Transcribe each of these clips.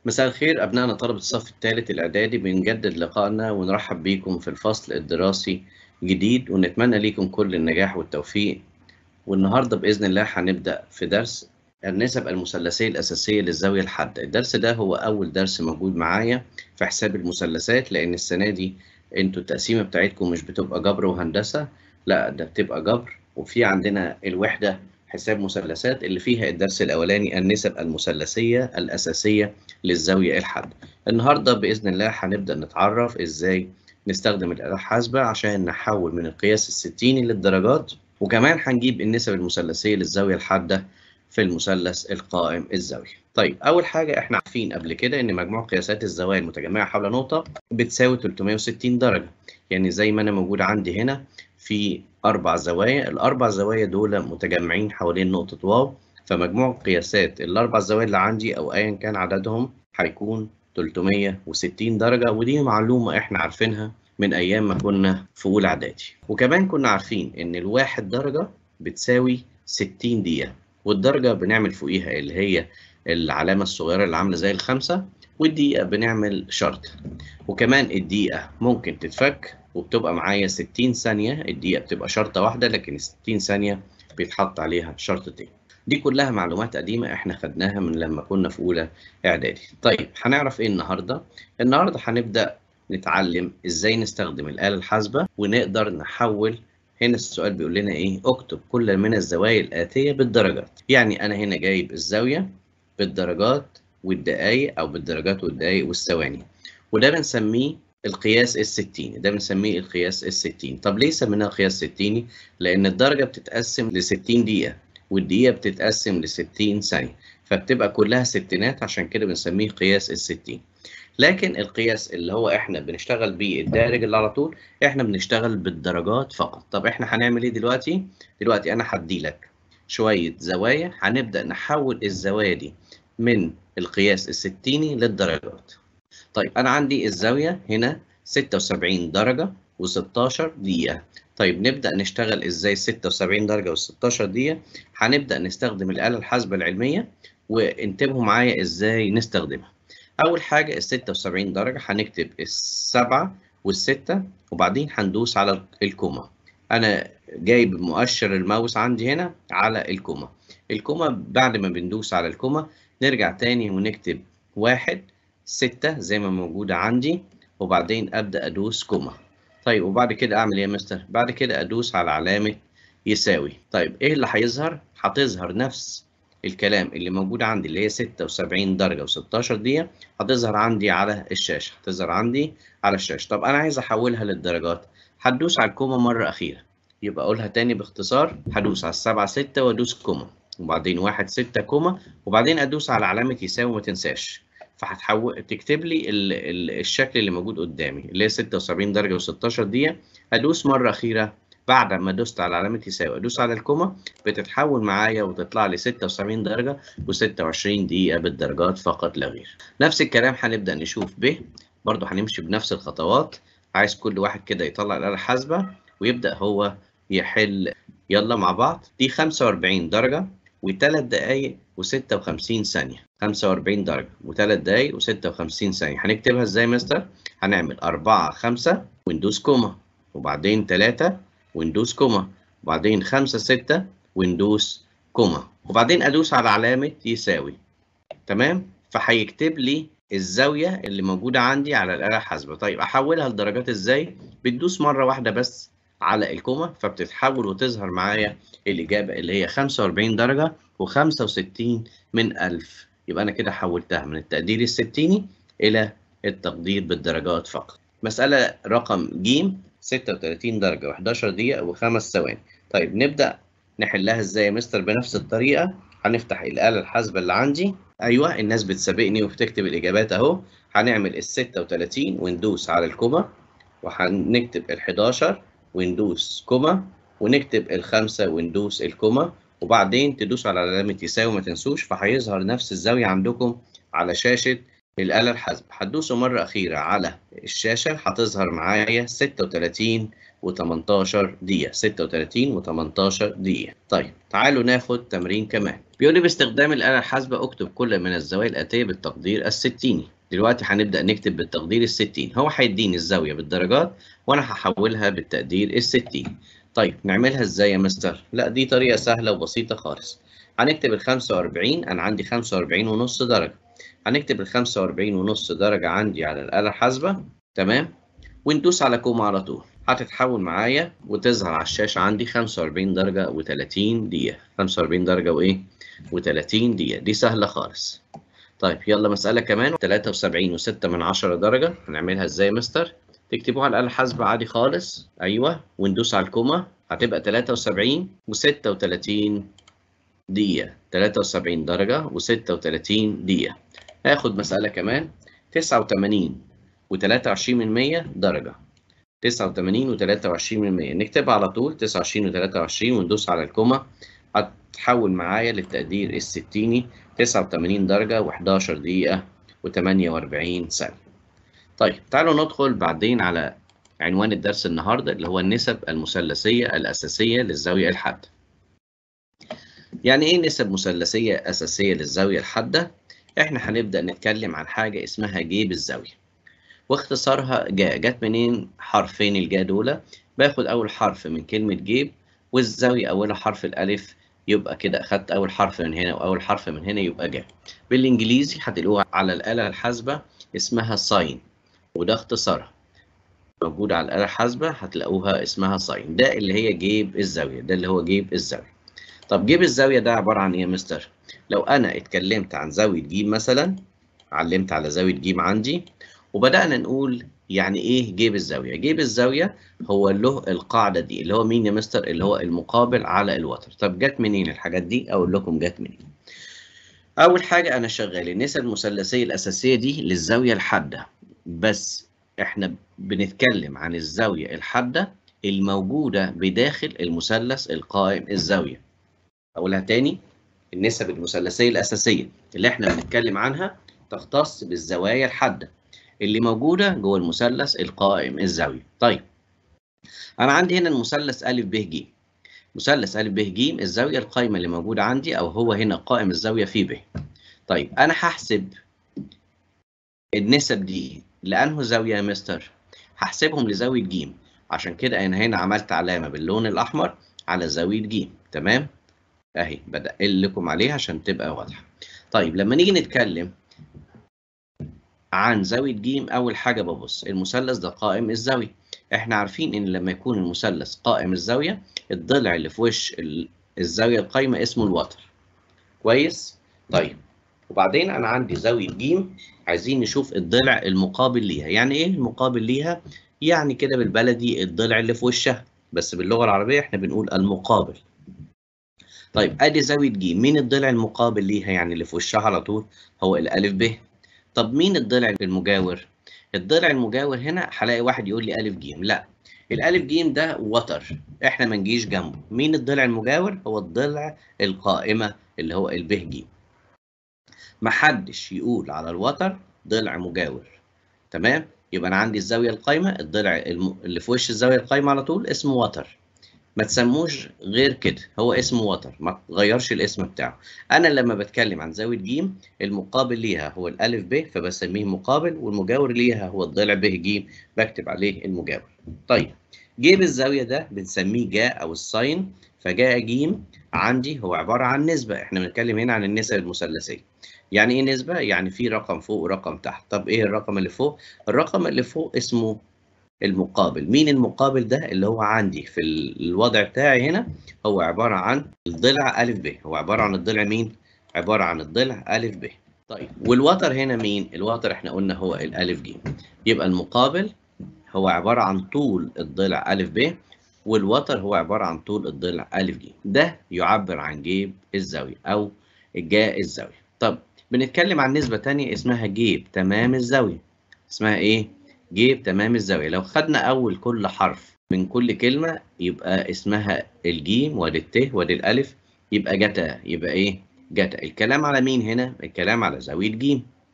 مساء الخير أبنائنا طلبة الصف الثالث الإعدادي بنجدد لقائنا ونرحب بكم في الفصل الدراسي جديد ونتمنى لكم كل النجاح والتوفيق والنهاردة بإذن الله هنبدأ في درس النسب المثلثية الأساسية للزاوية الحادة الدرس ده هو أول درس موجود معايا في حساب المثلثات لأن السنة دي انتوا التقسيمة بتاعتكم مش بتبقى جبر وهندسة لا ده بتبقى جبر وفي عندنا الوحدة حساب مثلثات اللي فيها الدرس الأولاني النسب المثلثية الأساسية للزاوية الحادة. النهاردة بإذن الله هنبدأ نتعرف إزاي نستخدم الآلة الحاسبة عشان نحول من القياس الستيني للدرجات وكمان هنجيب النسب المثلثية للزاوية الحادة في المثلث القائم الزاوية. طيب أول حاجة إحنا عارفين قبل كده إن مجموع قياسات الزوايا المتجمعة حول نقطة بتساوي 360 درجة. يعني زي ما أنا موجود عندي هنا في أربع زوايا، الأربع زوايا دول متجمعين حوالين نقطة واو، فمجموع قياسات الأربع زوايا اللي عندي أو أيا كان عددهم هيكون 360 درجة ودي معلومة إحنا عارفينها من أيام ما كنا في أولى إعدادي، وكمان كنا عارفين إن الواحد درجة بتساوي 60 دقيقة، والدرجة بنعمل فوقيها اللي هي العلامة الصغيرة اللي عاملة زي الخمسة، والدقيقة بنعمل شرط، وكمان الدقيقة ممكن تتفك وبتبقى معايا 60 ثانية الدقيقة بتبقى شرطة واحدة لكن 60 ثانية بيتحط عليها شرطتين دي كلها معلومات قديمة احنا خدناها من لما كنا في أولى إعدادي طيب هنعرف إيه النهاردة؟ النهاردة هنبدأ نتعلم إزاي نستخدم الآلة الحاسبة ونقدر نحول هنا السؤال بيقول لنا إيه؟ اكتب كل من الزوايا الآتية بالدرجات يعني أنا هنا جايب الزاوية بالدرجات والدقايق أو بالدرجات والدقايق والثواني وده بنسميه القياس الستيني ده بنسميه القياس الستيني طب ليه سميناه قياس ستيني لان الدرجه بتتقسم ل 60 دقيقه والدقيقه بتتقسم ل 60 ثانيه فبتبقى كلها ستينات عشان كده بنسميه قياس الستين لكن القياس اللي هو احنا بنشتغل بيه الدارج اللي على طول احنا بنشتغل بالدرجات فقط طب احنا هنعمل ايه دلوقتي دلوقتي انا هدي لك شويه زوايا هنبدا نحول الزوايا دي من القياس الستيني للدرجات طيب أنا عندي الزاوية هنا 76 درجة و16 دقيقة طيب نبدأ نشتغل إزاي 76 درجة و16 دقيقة هنبدأ نستخدم الآلة الحاسبة العلمية وانتبهوا معايا إزاي نستخدمها أول حاجة ال 76 درجة هنكتب السبعة والستة وبعدين هندوس على الكوما أنا جايب مؤشر الماوس عندي هنا على الكوما الكوما بعد ما بندوس على الكوما نرجع تاني ونكتب واحد ستة زي ما موجودة عندي وبعدين أبدأ أدوس كوما طيب وبعد كده أعمل إيه يا مستر؟ بعد كده أدوس على علامة يساوي طيب إيه اللي هيظهر؟ هتظهر نفس الكلام اللي موجود عندي اللي هي 76 درجة و16 دقيقة هتظهر عندي على الشاشة هتظهر عندي على الشاشة طب أنا عايز أحولها للدرجات هتدوس على الكوما مرة أخيرة يبقى أقولها تاني باختصار هدوس على السبعة ستة وأدوس كوما وبعدين واحد ستة كوما وبعدين أدوس على علامة يساوي ما تنساش فهتحول تكتب لي ال... ال... الشكل اللي موجود قدامي اللي هي 76 درجه و16 دقيقه ادوس مره اخيره بعد ما دوست على علامه يساوي ادوس على الكوما بتتحول معايا وتطلع لي 76 درجه و26 دقيقه بالدرجات فقط لا غير نفس الكلام هنبدا نشوف ب برضه هنمشي بنفس الخطوات عايز كل واحد كده يطلع الاله الحاسبه ويبدا هو يحل يلا مع بعض دي 45 درجه وثلاث دقايق و56 ثانية 45 درجة وثلاث دقايق و56 ثانية هنكتبها ازاي مستر؟ هنعمل 4 5 وندوس كوما وبعدين 3 وندوس كوما وبعدين 5 6 وندوس كوما وبعدين ادوس على علامة يساوي تمام؟ فهيكتب لي الزاوية اللي موجودة عندي على الآلة الحاسبة طيب أحولها لدرجات ازاي؟ بتدوس مرة واحدة بس على الكوما فبتتحول وتظهر معايا الإجابة اللي هي 45 درجة و65 من 1000 يبقى أنا كده حولتها من التقدير الستيني إلى التقدير بالدرجات فقط. مسألة رقم ج 36 درجة و11 دقيقة وخمس ثواني. طيب نبدأ نحلها إزاي يا مستر بنفس الطريقة هنفتح الآلة الحاسبة اللي عندي أيوه الناس بتسابقني وبتكتب الإجابات أهو هنعمل ال 36 وندوس على الكوما وهنكتب ال 11 وندوس كوما ونكتب الخمسة وندوس الكوما وبعدين تدوسوا على علامة يساوي ما تنسوش فهيظهر نفس الزاوية عندكم على شاشة الآلة الحاسبة هتدوسوا مرة أخيرة على الشاشة هتظهر معايا 36 و18 دقيقة 36 و18 دقيقة طيب تعالوا ناخد تمرين كمان بيقول لي باستخدام الآلة الحاسبة اكتب كل من الزوايا الآتية بالتقدير الستيني دلوقتي هنبدأ نكتب بالتقدير الستين هو هيديني الزاوية بالدرجات وأنا هحولها بالتقدير الستين طيب نعملها ازاي يا مستر؟ لا دي طريقة سهلة وبسيطة خالص هنكتب ال 45 أنا عندي 45 ونص درجة هنكتب ال 45 ونص درجة عندي على الآلة الحاسبة تمام وندوس على كوم على طول هتتحول معايا وتظهر على الشاشة عندي 45 درجة و30 دقيقة 45 درجة وإيه؟ و30 دقيقة دي سهلة خالص طيب يلا مسألة كمان 73 و6 من 10 درجة هنعملها ازاي يا مستر؟ تكتبوها على الآلة الحاسبة عادي خالص أيوه وندوس على الكومة هتبقى 73 و36 دقيقة 73 درجة و36 دقيقة هاخد مسألة كمان 89 و23 من 100 درجة 89 و23 من 100 نكتبها على طول 29 و23 وندوس على الكومة هتحول معايا للتقدير الستيني 89 درجة و11 دقيقة و48 ثانية طيب تعالوا ندخل بعدين على عنوان الدرس النهارده اللي هو النسب المثلثية الأساسية للزاوية الحادة. يعني إيه نسب مثلثية أساسية للزاوية الحادة؟ إحنا هنبدأ نتكلم عن حاجة اسمها جيب الزاوية. واختصارها جاء، جت منين حرفين الجا دول؟ باخد أول حرف من كلمة جيب والزاوية أولها حرف الألف يبقى كده أخدت أول حرف من هنا وأول حرف من هنا يبقى جا. بالإنجليزي هتلاقوها على الآلة الحاسبة اسمها ساين وده اختصارها. موجودة على الآلة الحاسبة هتلاقوها اسمها ساين ده اللي هي جيب الزاوية ده اللي هو جيب الزاوية طب جيب الزاوية ده عبارة عن إيه يا مستر؟ لو أنا اتكلمت عن زاوية ج مثلا علمت على زاوية ج عندي وبدأنا نقول يعني إيه جيب الزاوية؟ جيب الزاوية هو له القاعدة دي اللي هو مين يا مستر؟ اللي هو المقابل على الوتر طب جت منين الحاجات دي؟ أقول لكم جت منين أول حاجة أنا شغال النسب المثلثية الأساسية دي للزاوية الحادة بس احنا بنتكلم عن الزاوية الحادة الموجودة بداخل المثلث القائم الزاوية. أقولها تاني النسب المثلثية الأساسية اللي احنا بنتكلم عنها تختص بالزوايا الحادة اللي موجودة جوه المثلث القائم الزاوية. طيب أنا عندي هنا المثلث أ ب ج. مثلث أ ب ج الزاوية القائمة اللي موجودة عندي أو هو هنا قائم الزاوية في ب. طيب أنا هحسب النسب دي لأنه زاوية يا مستر؟ هحسبهم لزاوية ج عشان كده أنا هنا عملت علامة باللون الأحمر على زاوية ج تمام؟ أهي بدأقل لكم عليها عشان تبقى واضحة. طيب لما نيجي نتكلم عن زاوية ج أول حاجة ببص المثلث ده قائم الزاوية. إحنا عارفين إن لما يكون المثلث قائم الزاوية الضلع اللي في وش الزاوية القايمة اسمه الوتر. كويس؟ طيب وبعدين أنا عندي زاوية ج عايزين نشوف الضلع المقابل ليها يعني ايه المقابل ليها يعني كده بالبلدي الضلع اللي في وشها بس باللغه العربيه احنا بنقول المقابل طيب ادي زاويه ج مين الضلع المقابل ليها يعني اللي في وشها على طول هو الالف ب طب مين الضلع المجاور الضلع المجاور هنا هلاقي واحد يقول لي الف ج لا الالف ج ده وتر احنا ما نجيش جنبه مين الضلع المجاور هو الضلع القائمه اللي هو الب ج محدش يقول على الوتر ضلع مجاور تمام يبقى انا عندي الزاويه القايمه الضلع اللي في وش الزاويه القايمه على طول اسمه وتر ما تسموش غير كده هو اسمه وتر ما تغيرش الاسم بتاعه انا لما بتكلم عن زاويه ج المقابل ليها هو الالف ب فبسميه مقابل والمجاور ليها هو الضلع ب ج بكتب عليه المجاور طيب جيب الزاويه ده بنسميه جاء او الساين فجاء ج عندي هو عباره عن نسبه احنا بنتكلم هنا عن النسب المثلثيه يعني ايه نسبة؟ يعني في رقم فوق ورقم تحت، طب ايه الرقم اللي فوق؟ الرقم اللي فوق اسمه المقابل، مين المقابل ده؟ اللي هو عندي في الوضع بتاعي هنا هو عبارة عن الضلع أ ب، هو عبارة عن الضلع مين؟ عبارة عن الضلع أ ب. طيب والوتر هنا مين؟ الوتر احنا قلنا هو الألف ج. يبقى المقابل هو عبارة عن طول الضلع أ ب والوتر هو عبارة عن طول الضلع أ ج. ده يعبر عن جيب الزاوية أو جاء الزاوية. طب بنتكلم عن نسبة تانية اسمها جيب تمام الزاوية اسمها ايه؟ جيب تمام الزاوية لو خدنا أول كل حرف من كل كلمة يبقى اسمها الجيم وادي الت وادي الألف يبقى جتا يبقى ايه؟ جتا الكلام على مين هنا؟ الكلام على زاوية ج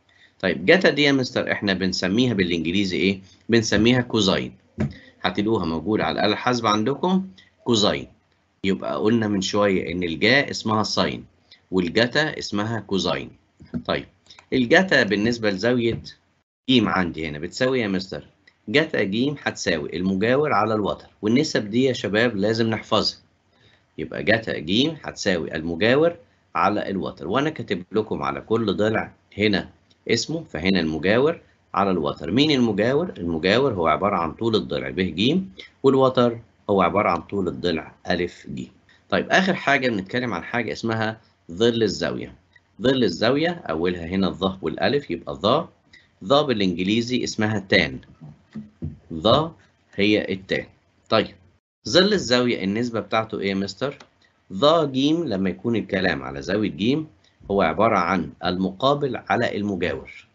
طيب جاتا دي يا مستر احنا بنسميها بالانجليزي ايه بنسميها كوزاين هتلاقوها موجوده على الاله الحاسبه عندكم كوزاين يبقى قلنا من شويه ان الجا اسمها ساين والجاتا اسمها كوزاين طيب الجاتا بالنسبه لزاويه ج عندي هنا بتساوي يا مستر جاتا ج هتساوي المجاور على الوتر والنسب دي يا شباب لازم نحفظها يبقى جاتا ج هتساوي المجاور على الوتر وانا كاتب لكم على كل ضلع هنا اسمه فهنا المجاور على الوتر مين المجاور المجاور هو عباره عن طول الضلع ب ج والوتر هو عباره عن طول الضلع ا ج طيب اخر حاجه بنتكلم عن حاجه اسمها ظل الزاويه ظل الزاويه اولها هنا الظ والالف يبقى ظ ظ بالانجليزي اسمها تان ظ هي التان طيب ظل الزاويه النسبه بتاعته ايه يا مستر ظ ج لما يكون الكلام على زاويه ج هو عباره عن المقابل على المجاور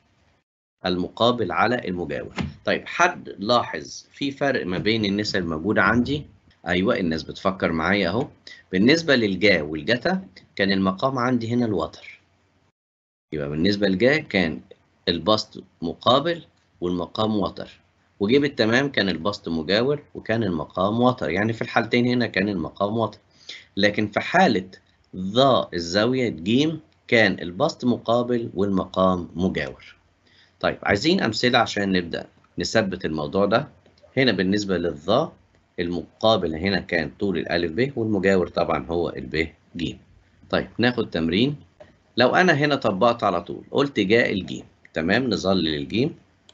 المقابل على المجاور طيب حد لاحظ في فرق ما بين النسب الموجوده عندي ايوه الناس بتفكر معايا اهو بالنسبه للجا والجتا كان المقام عندي هنا الوتر يبقى بالنسبه للجا كان البسط مقابل والمقام وتر وجيب التمام كان البسط مجاور وكان المقام وتر يعني في الحالتين هنا كان المقام وتر لكن في حالة ظا الزاوية ج كان البسط مقابل والمقام مجاور طيب عايزين أمثلة عشان نبدأ نثبت الموضوع ده هنا بالنسبة للظا المقابل هنا كان طول الألف ب والمجاور طبعا هو الب ج طيب ناخد تمرين لو أنا هنا طبقت على طول قلت جاء الجيم تمام نظلل الجيم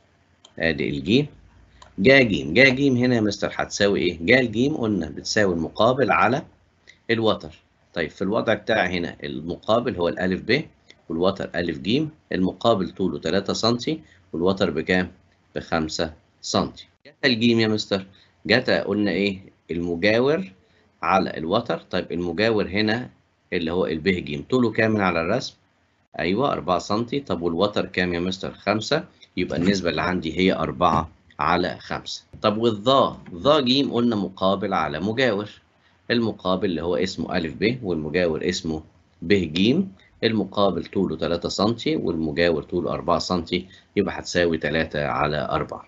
ادي الجيم جا جيم جا جيم هنا يا مستر هتساوي ايه جا الجيم قلنا بتساوي المقابل على الوتر طيب في الوضع بتاعي هنا المقابل هو الالف ب والوتر الف ج المقابل طوله 3 سم والوتر بكام ب 5 سم جتا الجيم يا مستر جتا قلنا ايه المجاور على الوتر طيب المجاور هنا اللي هو الب ج طوله كام على الرسم ايوه 4 سم طب والوتر كام يا مستر 5 يبقى النسبه اللي عندي هي 4 على 5 طب والظا ظا ج قلنا مقابل على مجاور المقابل اللي هو اسمه أ ب والمجاور اسمه ب ج المقابل طوله 3 سم والمجاور طوله 4 سم يبقى هتساوي 3 على 4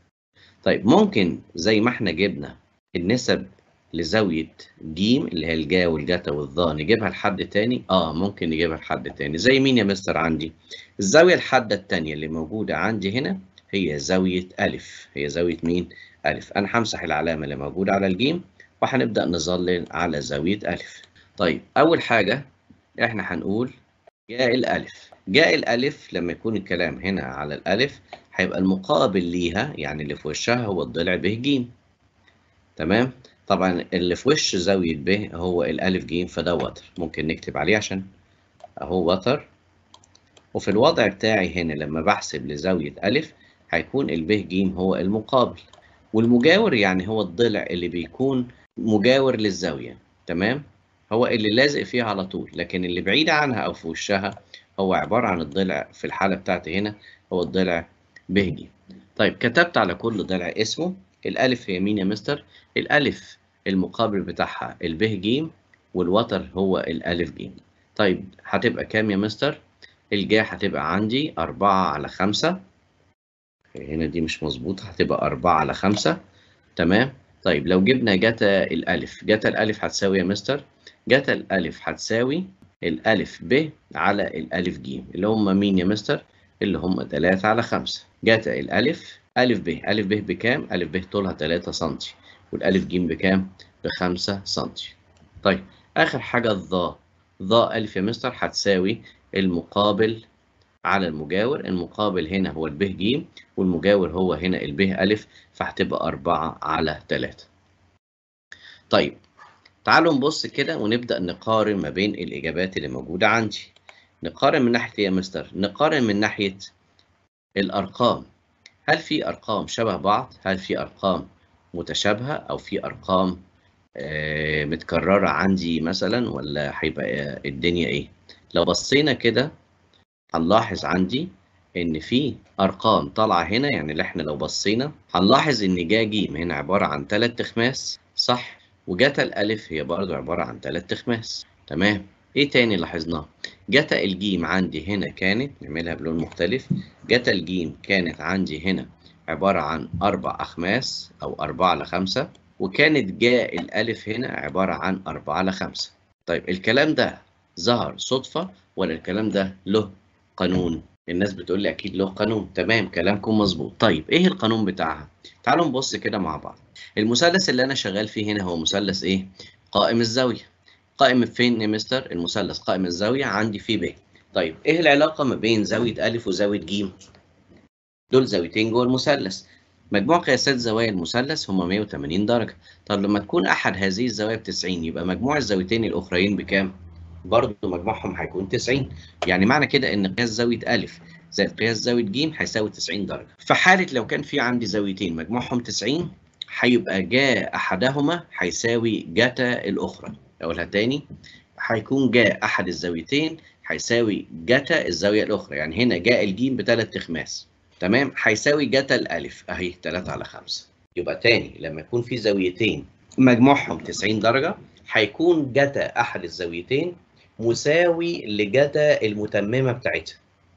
طيب ممكن زي ما احنا جبنا النسب لزاوية ج اللي هي الجا والجتا والظا نجيبها لحد تاني؟ اه ممكن نجيبها لحد تاني زي مين يا مستر عندي؟ الزاوية الحادة التانية اللي موجودة عندي هنا هي زاوية أ هي زاوية مين؟ أ أنا همسح العلامة اللي موجودة على الجيم وهنبدأ نظلل على زاوية أ طيب أول حاجة إحنا هنقول جاء الألف جاء الألف لما يكون الكلام هنا على الألف هيبقى المقابل ليها يعني اللي في وشها هو الضلع ب ج تمام طبعا اللي في وش زاوية ب هو الألف ج فده وتر ممكن نكتب عليه عشان أهو وتر وفي الوضع بتاعي هنا لما بحسب لزاوية أ هيكون الب ج هو المقابل والمجاور يعني هو الضلع اللي بيكون مجاور للزاوية تمام هو اللي لازق فيها على طول لكن اللي بعيد عنها أو في وشها هو عبارة عن الضلع في الحالة بتاعتي هنا هو الضلع ب ج طيب كتبت على كل ضلع اسمه الألف هي مين يا مستر؟ الألف المقابل بتاعها الب ج والوتر هو الألف ج طيب هتبقى كام يا مستر؟ الجا هتبقى عندي أربعة على خمسة هنا دي مش مظبوطة هتبقى أربعة على خمسة تمام طيب لو جبنا جتا الألف جتا الألف هتساوي يا مستر جتا الألف هتساوي الألف ب على الألف ج اللي هم مين يا مستر اللي هم تلاتة على خمسة جتا الألف ألف ب ألف ب بكام ألف ب طولها تلاتة سنتي والألف ج بكام بخمسة سنتي طيب آخر حاجة الظا ظا ألف يا مستر هتساوي المقابل على المجاور المقابل هنا هو الب ج والمجاور هو هنا الب أ فهتبقى أربعة على تلاتة طيب تعالوا نبص كده ونبدأ نقارن ما بين الإجابات اللي موجودة عندي نقارن من ناحية إيه يا مستر نقارن من ناحية الأرقام هل في أرقام شبه بعض هل في أرقام متشابهة أو في أرقام آه متكررة عندي مثلا ولا هيبقى الدنيا إيه لو بصينا كده هنلاحظ عندي ان في ارقام طالعه هنا يعني اللي احنا لو بصينا هنلاحظ ان جا ج هنا عباره عن ثلاث تخماس صح وجتا الالف هي برضو عباره عن ثلاث تخماس تمام ايه تاني لاحظناه جتا الجيم عندي هنا كانت نعملها بلون مختلف جتا الجيم كانت عندي هنا عبارة عن أربع أخماس أو أربعة لخمسة وكانت جاء الألف هنا عبارة عن أربعة لخمسة طيب الكلام ده ظهر صدفة ولا الكلام ده له قانون الناس بتقول لي أكيد له قانون تمام كلامكم مظبوط طيب إيه القانون بتاعها تعالوا نبص كده مع بعض المثلث اللي أنا شغال فيه هنا هو مثلث إيه قائم الزاوية قائم فين يا مستر المثلث قائم الزاوية عندي فيه ب طيب إيه العلاقة ما بين زاوية ألف وزاوية ج دول زاويتين جوه المثلث مجموع قياسات زوايا المثلث هما 180 درجة طب لما تكون أحد هذه الزوايا ب 90 يبقى مجموع الزاويتين الأخرين بكام؟ برضه مجموعهم هيكون 90 يعني معنى كده إن قياس زاوية أ زائد قياس زاوية ج هيساوي 90 درجة في حالة لو كان في عندي زاويتين مجموعهم 90 هيبقى جا أحدهما هيساوي جتا الأخرى أقولها تاني هيكون جا أحد الزاويتين هيساوي جتا الزاوية الأخرى يعني هنا جاء الجيم بثلاث تخماس تمام هيساوي جتا الألف أهي 3 على 5 يبقى تاني لما يكون في زاويتين مجموعهم 90 درجة هيكون جتا أحد الزاويتين مساوي لجتا المتممة بتاعتها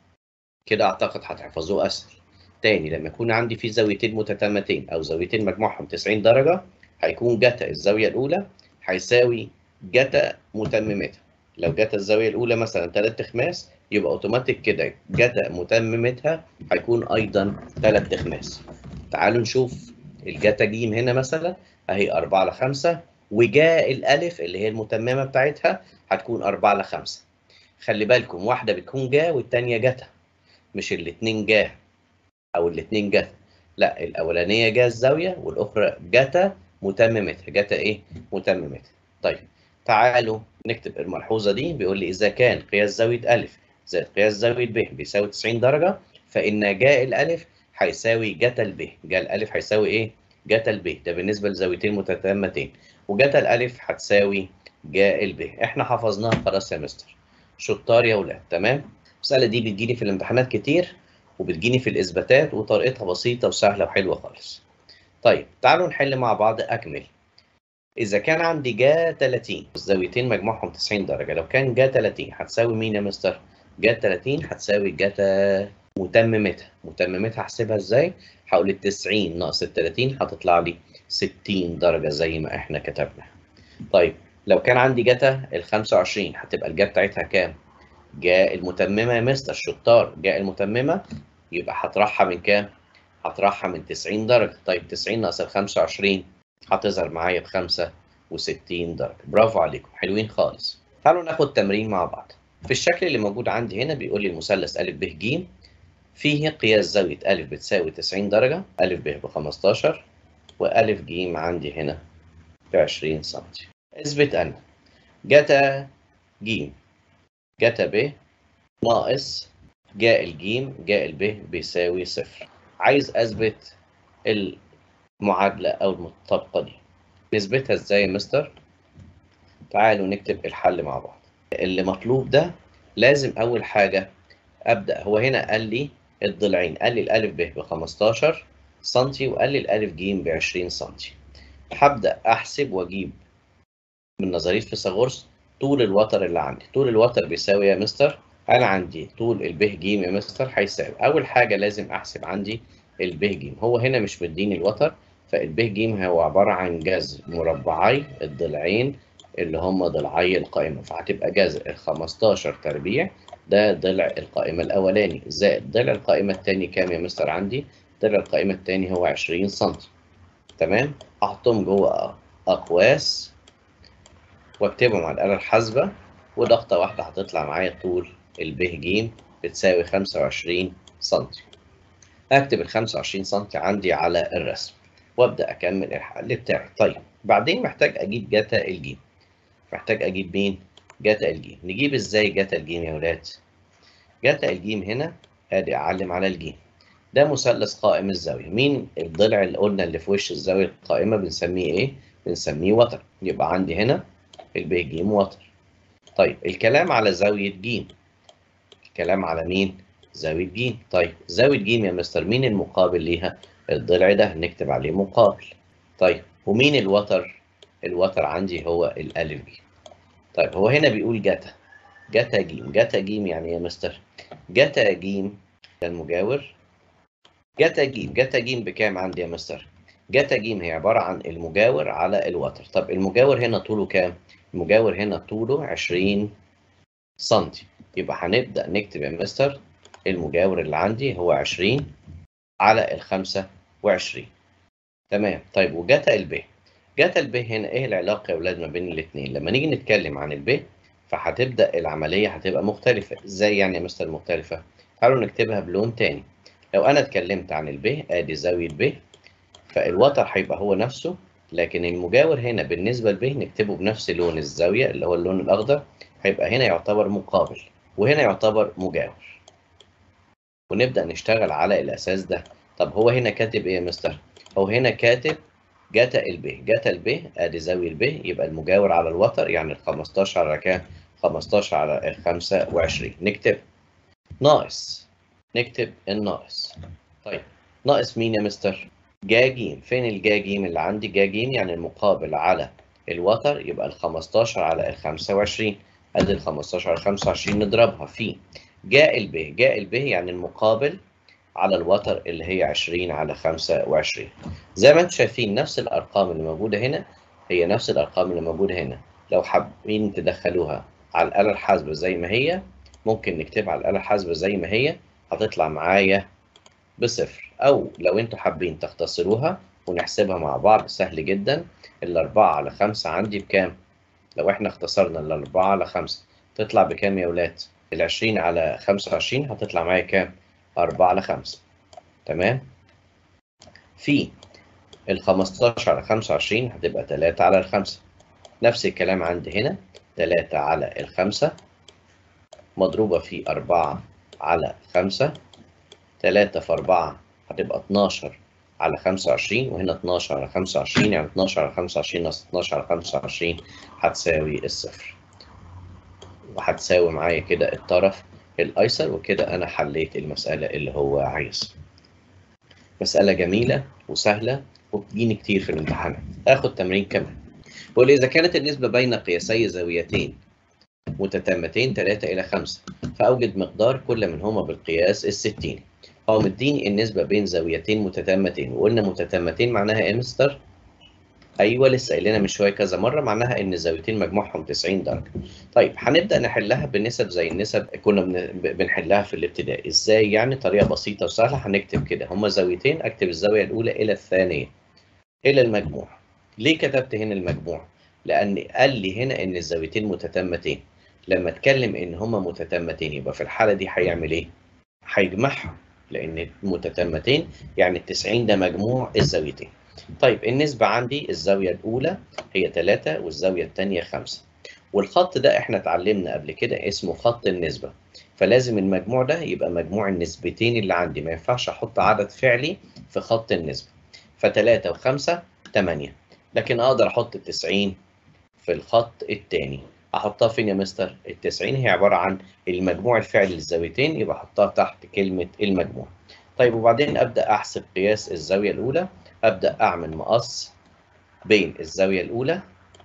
كده أعتقد هتحفظوه أسهل تاني لما يكون عندي في زاويتين متتامتين أو زاويتين مجموعهم 90 درجة هيكون جتا الزاوية الأولى هيساوي جتا متممتها لو جت الزاويه الاولى مثلا 3 تخماس يبقى اوتوماتيك كده جتا متممتها هيكون ايضا 3 تخماس تعالوا نشوف الجتا جيم هنا مثلا اهي 4 ل 5 وجاء الالف اللي هي المتممه بتاعتها هتكون 4 ل 5 خلي بالكم واحده بتكون جا والثانيه جتا مش الاثنين جا او الاثنين جتا لا الاولانيه جا الزاويه والاخرى جتا متممتها جتا ايه متممتها طيب تعالوا نكتب الملحوظة دي بيقول لي إذا كان قياس زاوية أ زائد قياس زاوية ب بيساوي 90 درجة فإن جاء الألف هيساوي جتا الب جاء الألف هيساوي إيه؟ جتا الب ده بالنسبة لزاويتين متتامتين وجتا الألف هتساوي جاء الب إحنا حفظناها خلاص يا مستر شطار يا ولاد تمام؟ المسألة دي بتجيني في الامتحانات كتير وبتجيني في الإثباتات وطريقتها بسيطة وسهلة وحلوة خالص. طيب تعالوا نحل مع بعض أكمل. إذا كان عندي جا 30 الزاويتين مجموعهم 90 درجة لو كان جا 30 هتساوي مين يا مستر؟ جا 30 هتساوي جتا متممتها متممتها هحسبها ازاي؟ هقول ال 90 ناقص ال 30 هتطلع لي 60 درجة زي ما احنا كتبنا. طيب لو كان عندي جتا ال 25 هتبقى الجا بتاعتها كام؟ جا المتممة يا مستر شطار جا المتممة يبقى هطرحها من كام؟ هطرحها من 90 درجة طيب 90 ناقص ال 25 هتظهر معايا ب 65 درجة برافو عليكم حلوين خالص تعالوا ناخد تمرين مع بعض في الشكل اللي موجود عندي هنا بيقول لي المثلث أ ب ج فيه قياس زاوية أ بتساوي 90 درجة أ ب ب 15 وأ ج عندي هنا ب 20 سم اثبت أن جتا ج جتا ب ناقص جاء الجيم جاء الب بيساوي صفر عايز أثبت المعادلة أو المطابقة دي نثبتها إزاي يا مستر؟ تعالوا نكتب الحل مع بعض اللي مطلوب ده لازم أول حاجة أبدأ هو هنا قال لي الضلعين قال لي الألف ب ب 15 سنتي وقال لي الألف ج ب 20 سنتي هبدأ أحسب وأجيب من نظرية فيثاغورس طول الوتر اللي عندي طول الوتر بيساوي يا مستر أنا عندي طول الب ج يا مستر هيساوي أول حاجة لازم أحسب عندي الب ج هو هنا مش مديني الوتر فالب ج هو عبارة عن جذر مربعي الضلعين اللي هم ضلعي القائمة فهتبقى جذر ال 15 تربيع ده ضلع القائمة الأولاني زائد ضلع القائمة التاني كام يا مستر عندي؟ ضلع القائمة التاني هو 20 سم تمام؟ أحطهم جوه أقواس واكتبهم على الآلة الحاسبة وضغطة واحدة هتطلع معايا طول الب ج بتساوي 25 سم أكتب ال 25 سم عندي على الرسم وابدا اكمل الحل بتاعي طيب بعدين محتاج اجيب جتا الجيم محتاج اجيب مين جتا الجيم نجيب ازاي جتا الجيم يا ولاد جتا الجيم هنا ادي اعلم على الجيم ده مثلث قائم الزاويه مين الضلع اللي قلنا اللي في وش الزاويه القائمه بنسميه ايه بنسميه وتر يبقى عندي هنا الب ج وتر طيب الكلام على زاويه ج الكلام على مين زاويه ج طيب زاويه ج يا مستر مين المقابل ليها الضلع ده نكتب عليه مقابل طيب ومين الوتر الوتر عندي هو الالف ج طيب هو هنا بيقول جتا جتا جيم جتا جيم يعني ايه يا مستر جتا جيم ده المجاور جتا جيم جتا جيم بكام عندي يا مستر جتا جيم هي عبارة عن المجاور على الوتر طب المجاور هنا طوله كام المجاور هنا طوله 20 سنتي يبقى هنبدأ نكتب يا مستر المجاور اللي عندي هو 20 على ال 25 تمام طيب وجتا الب جتا الب هنا ايه العلاقة يا ولاد ما بين الاثنين لما نيجي نتكلم عن الب فهتبدأ العملية هتبقى مختلفة ازاي يعني يا مستر مختلفة تعالوا نكتبها بلون تاني لو انا اتكلمت عن الب ادي زاوية ب فالوتر هيبقى هو نفسه لكن المجاور هنا بالنسبة لب نكتبه بنفس لون الزاوية اللي هو اللون الأخضر هيبقى هنا يعتبر مقابل وهنا يعتبر مجاور ونبدأ نشتغل على الأساس ده طب هو هنا كاتب إيه يا مستر؟ هو هنا كاتب جتا الب جتا الب ادي زاوية الب يبقى المجاور على الوتر يعني ال 15 على كام؟ 15 على ال 25 نكتب ناقص نكتب الناقص طيب ناقص مين يا مستر؟ جا جيم فين الجا جيم اللي عندي جا جيم يعني المقابل على الوتر يبقى ال 15 على ال 25 ادي ال 15 على 25 نضربها في جاء الب جاء الب يعني المقابل على الوتر اللي هي 20 على 25 زي ما انتم شايفين نفس الارقام اللي موجوده هنا هي نفس الارقام اللي موجوده هنا لو حابين تدخلوها على الاله الحاسبه زي ما هي ممكن نكتبها على الاله الحاسبه زي ما هي هتطلع معايا بصفر او لو انتوا حابين تختصروها ونحسبها مع بعض سهل جدا الأربعة على خمسة عندي بكام؟ لو احنا اختصرنا الأربعة على خمسة تطلع بكام يا ولاد؟ العشرين على خمسة وعشرين هتطلع معايا كام؟ أربعة على خمسة تمام؟ في الخمستاشر على خمسة وعشرين هتبقى تلاتة على الخمسة نفس الكلام عندي هنا تلاتة على الخمسة مضروبة في أربعة على خمسة تلاتة في أربعة هتبقى اتناشر على خمسة وعشرين وهنا اتناشر على خمسة وعشرين يعني اتناشر على خمسة وعشرين ناقص اتناشر على خمسة وعشرين هتساوي الصفر وهتساوي معايا كده الطرف الأيسر وكده أنا حليت المسألة اللي هو عايزها مسألة جميلة وسهلة وبتجيني كتير في الامتحانات آخد تمرين كمان بقول إذا كانت النسبة بين قياسي زاويتين متتامتين 3 إلى 5 فأوجد مقدار كل منهما بالقياس الستيني هو مديني النسبة بين زاويتين متتامتين وقلنا متتامتين معناها إيه مستر؟ أيوه لسه قايلينها من شوية كذا مرة معناها إن الزاويتين مجموعهم 90 درجة. طيب هنبدأ نحلها بنسب زي النسب كنا بنحلها في الابتدائي، إزاي يعني؟ طريقة بسيطة وسهلة هنكتب كده هما زاويتين أكتب الزاوية الأولى إلى الثانية إلى المجموع. ليه كتبت هنا المجموع؟ لأن قال لي هنا إن الزاويتين متتامتين. لما اتكلم ان هما متتامتين يبقى في الحاله دي هيعمل ايه هيجمعهم لان متتامتين يعني ال90 ده مجموع الزاويتين طيب النسبه عندي الزاويه الاولى هي 3 والزاويه الثانيه 5 والخط ده احنا اتعلمنا قبل كده اسمه خط النسبه فلازم المجموع ده يبقى مجموع النسبتين اللي عندي ما ينفعش احط عدد فعلي في خط النسبه ف3 و5 8 لكن اقدر احط ال90 في الخط الثاني احطها فين يا مستر؟ ال 90 هي عباره عن المجموع الفعلي للزاويتين يبقى احطها تحت كلمه المجموع. طيب وبعدين ابدا احسب قياس الزاويه الاولى، ابدا اعمل مقص بين الزاويه الاولى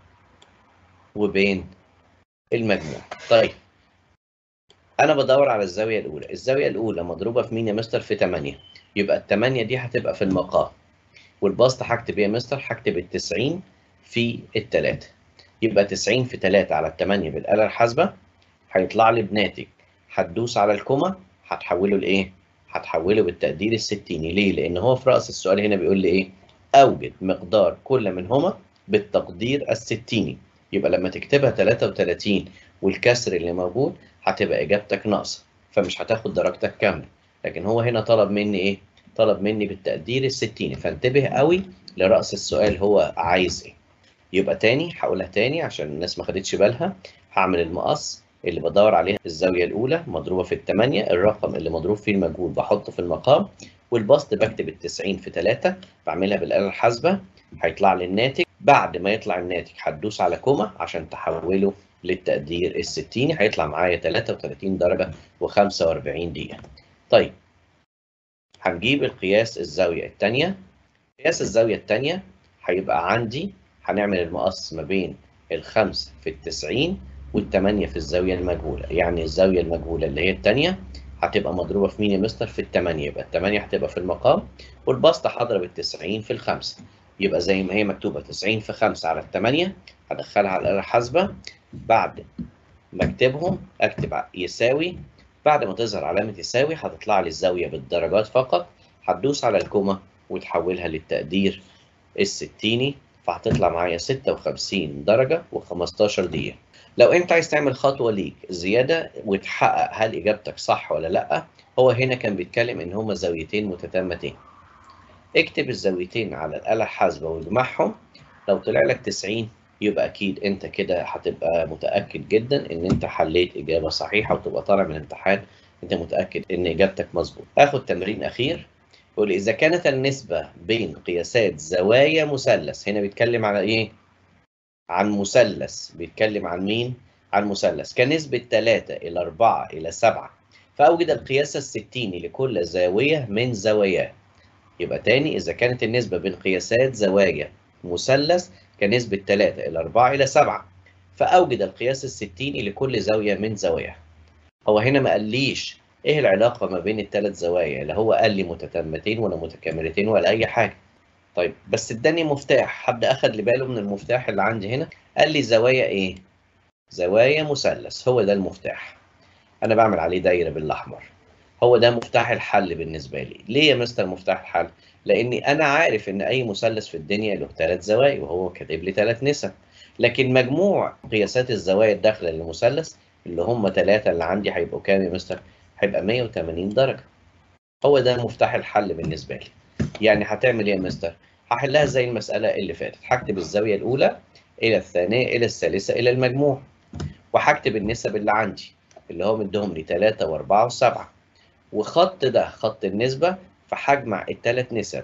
وبين المجموع. طيب انا بدور على الزاويه الاولى، الزاويه الاولى مضروبه في مين يا مستر؟ في 8 يبقى ال 8 دي هتبقى في المقام. والبسط هكتب ايه يا مستر؟ هكتب ال 90 في الثلاثه. يبقى 90 في 3 على 8 بالآلة الحاسبة هيطلع لي بناتج هتدوس على الكومة هتحوله لإيه؟ هتحوله بالتقدير الستيني ليه؟ لأن هو في رأس السؤال هنا بيقول لي إيه؟ أوجد مقدار كل منهما بالتقدير الستيني يبقى لما تكتبها 33 والكسر اللي موجود هتبقى إجابتك ناقصة فمش هتاخد درجتك كاملة لكن هو هنا طلب مني إيه؟ طلب مني بالتقدير الستيني فانتبه قوي لرأس السؤال هو عايز إيه يبقى تاني هقولها تاني عشان الناس ما خدتش بالها هعمل المقص اللي بدور عليها الزاوية الأولى مضروبة في التمانية الرقم اللي مضروب فيه المجهول بحطه في المقام والبسط بكتب التسعين في تلاتة بعملها بالآلة الحاسبة هيطلع لي الناتج بعد ما يطلع الناتج هتدوس على كوما عشان تحوله للتقدير الستيني هيطلع معايا 33 درجة و45 دقيقة طيب هنجيب القياس الزاوية التانية قياس الزاوية التانية هيبقى عندي هنعمل المقص ما بين الخمسة في التسعين والتمانية في الزاوية المجهولة يعني الزاوية المجهولة اللي هي التانية هتبقى مضروبة في مين يا مستر؟ في التمانية يبقى التمانية هتبقى في المقام والبسطة هضرب التسعين في الخمسة يبقى زي ما هي مكتوبة تسعين في خمسة على التمانية هدخلها على الآلة الحاسبة بعد ما اكتبهم اكتب يساوي بعد ما تظهر علامة يساوي هتطلع لي الزاوية بالدرجات فقط هتدوس على الكومة وتحولها للتقدير الستيني فهتطلع معايا 56 درجة و15 دقيقة لو انت عايز تعمل خطوة ليك زيادة وتحقق هل اجابتك صح ولا لا هو هنا كان بيتكلم ان هما زاويتين متتامتين اكتب الزاويتين على الآلة الحاسبة واجمعهم لو طلع لك 90 يبقى اكيد انت كده هتبقى متاكد جدا ان انت حليت اجابه صحيحه وتبقى طالع من الامتحان انت متاكد ان اجابتك مظبوط اخد تمرين اخير يقول اذا كانت النسبه بين قياسات زوايا مثلث هنا بيتكلم على ايه عن مثلث بيتكلم عن مين عن مثلث كنسبه 3 الى 4 الى 7 فاوجد القياس الستيني لكل زاويه من زواياه يبقى تاني اذا كانت النسبه بين قياسات زوايا مثلث كنسبة 3 إلى 4 إلى 7 فأوجد القياس الستيني لكل زاوية من زواياها هو هنا ما قاليش إيه العلاقة ما بين الثلاث زوايا لا هو قال لي متتامتين ولا متكاملتين ولا أي حاجة طيب بس اداني مفتاح حد أخد لي باله من المفتاح اللي عندي هنا قال لي زوايا إيه زوايا مثلث هو ده المفتاح أنا بعمل عليه دايرة بالأحمر هو ده مفتاح الحل بالنسبة لي ليه يا مستر مفتاح الحل لاني انا عارف ان اي مثلث في الدنيا له ثلاث زوايا وهو كاتب لي ثلاث نسب لكن مجموع قياسات الزوايا الداخله للمثلث اللي هم ثلاثه اللي عندي هيبقوا كام يا مستر؟ هيبقى 180 درجه هو ده مفتاح الحل بالنسبه لي يعني هتعمل ايه يا مستر؟ هحلها زي المساله اللي فاتت هكتب الزاويه الاولى الى الثانيه الى الثالثه الى المجموع وهكتب النسب اللي عندي اللي هو مديهم لي 3 و4 و7 وخط ده خط النسبه فهجمع الثلاث نسب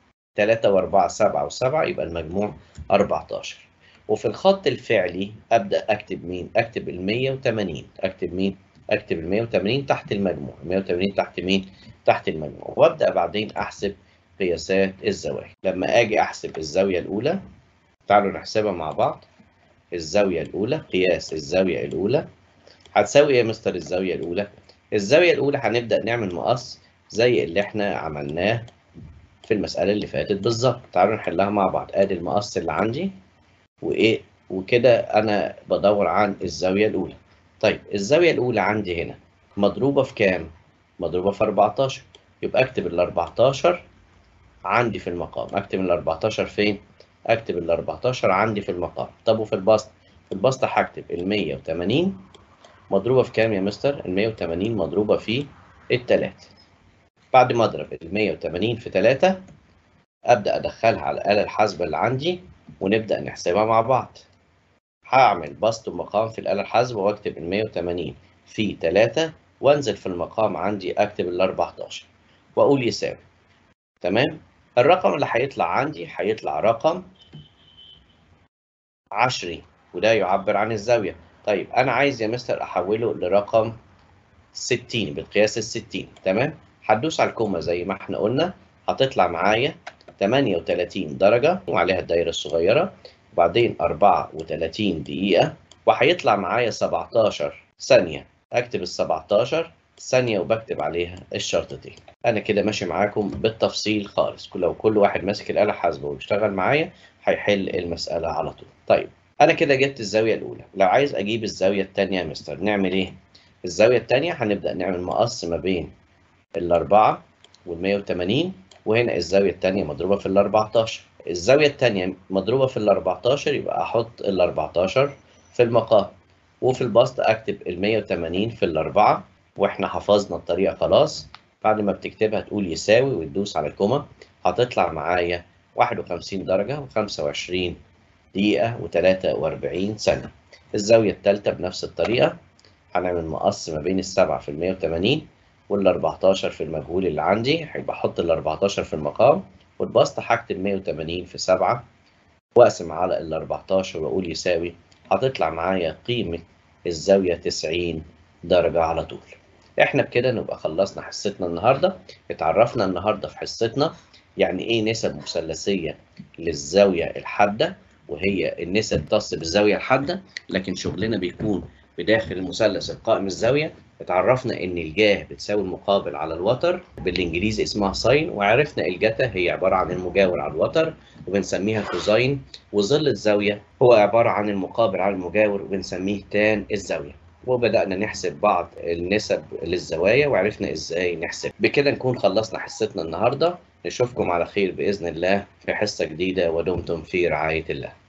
3 و4 7 و7 يبقى المجموع 14 وفي الخط الفعلي ابدا اكتب مين؟ اكتب ال 180 اكتب مين؟ اكتب ال 180 تحت المجموع 180 تحت مين؟ تحت المجموع وابدا بعدين احسب قياسات الزوايا لما اجي احسب الزاويه الاولى تعالوا نحسبها مع بعض الزاويه الاولى قياس الزاويه الاولى هتساوي ايه يا مستر الزاويه الاولى؟ الزاويه الاولى هنبدا نعمل مقص زي اللي احنا عملناه في المسألة اللي فاتت بالظبط تعالوا نحلها مع بعض ادي المقص اللي عندي وايه وكده انا بدور عن الزاوية الاولى طيب الزاوية الاولى عندي هنا مضروبة في كام مضروبة في 14 يبقى اكتب ال 14 عندي في المقام اكتب ال 14 فين اكتب ال 14 عندي في المقام طب وفي البسط في البسط هكتب ال 180 مضروبة في كام يا مستر ال 180 مضروبة في التلاتة بعد ما اضرب ال 180 في 3 ابدا ادخلها على الاله الحاسبه اللي عندي ونبدا نحسبها مع بعض هعمل بسط ومقام في الاله الحاسبه واكتب ال 180 في 3 وانزل في المقام عندي اكتب ال 14 واقول يساوي تمام الرقم اللي هيطلع عندي هيطلع رقم عشري وده يعبر عن الزاويه طيب انا عايز يا مستر احوله لرقم 60 بالقياس ال 60 تمام هتدوس على الكومة زي ما احنا قلنا هتطلع معايا 38 درجة وعليها الدايرة الصغيرة وبعدين 34 دقيقة وهيطلع معايا 17 ثانية اكتب ال 17 ثانية وبكتب عليها الشرطتين أنا كده ماشي معاكم بالتفصيل خالص لو كل واحد ماسك الآلة حاسبة وبيشتغل معايا هيحل المسألة على طول طيب أنا كده جبت الزاوية الأولى لو عايز أجيب الزاوية الثانية يا مستر نعمل إيه؟ الزاوية الثانية هنبدأ نعمل مقص ما بين الأربعة والمية وتمانين وهنا الزاوية التانية مضروبة في الأربعتاشر الزاوية التانية مضروبة في الأربعتاشر يبقى أحط الأربعتاشر في المقام وفي البسط أكتب المية وتمانين في الأربعة وإحنا حفظنا الطريقة خلاص بعد ما بتكتبها تقول يساوي وتدوس على الكومة هتطلع معايا واحد وخمسين درجة وخمسة وعشرين دقيقة وتلاتة وأربعين ثانية الزاوية التالتة بنفس الطريقة هنعمل مقص ما بين السبعة في المية وتمانين وال 14 في المجهول اللي عندي هيبقى احط ال 14 في المقام والبسط هكتب 180 في 7 واقسم على ال 14 واقول يساوي هتطلع معايا قيمة الزاوية 90 درجة على طول. احنا بكده نبقى خلصنا حصتنا النهارده، اتعرفنا النهارده في حصتنا يعني ايه نسب مثلثية للزاوية الحادة وهي النسب تصل بالزاوية الحادة لكن شغلنا بيكون بداخل المثلث القائم الزاوية اتعرفنا ان الجاه بتساوي المقابل على الوتر بالانجليزي اسمها ساين وعرفنا الجتا هي عبارة عن المجاور على الوتر وبنسميها كوزاين وظل الزاوية هو عبارة عن المقابل على المجاور وبنسميه تان الزاوية وبدأنا نحسب بعض النسب للزوايا وعرفنا ازاي نحسب بكده نكون خلصنا حصتنا النهاردة نشوفكم على خير بإذن الله في حصة جديدة ودمتم في رعاية الله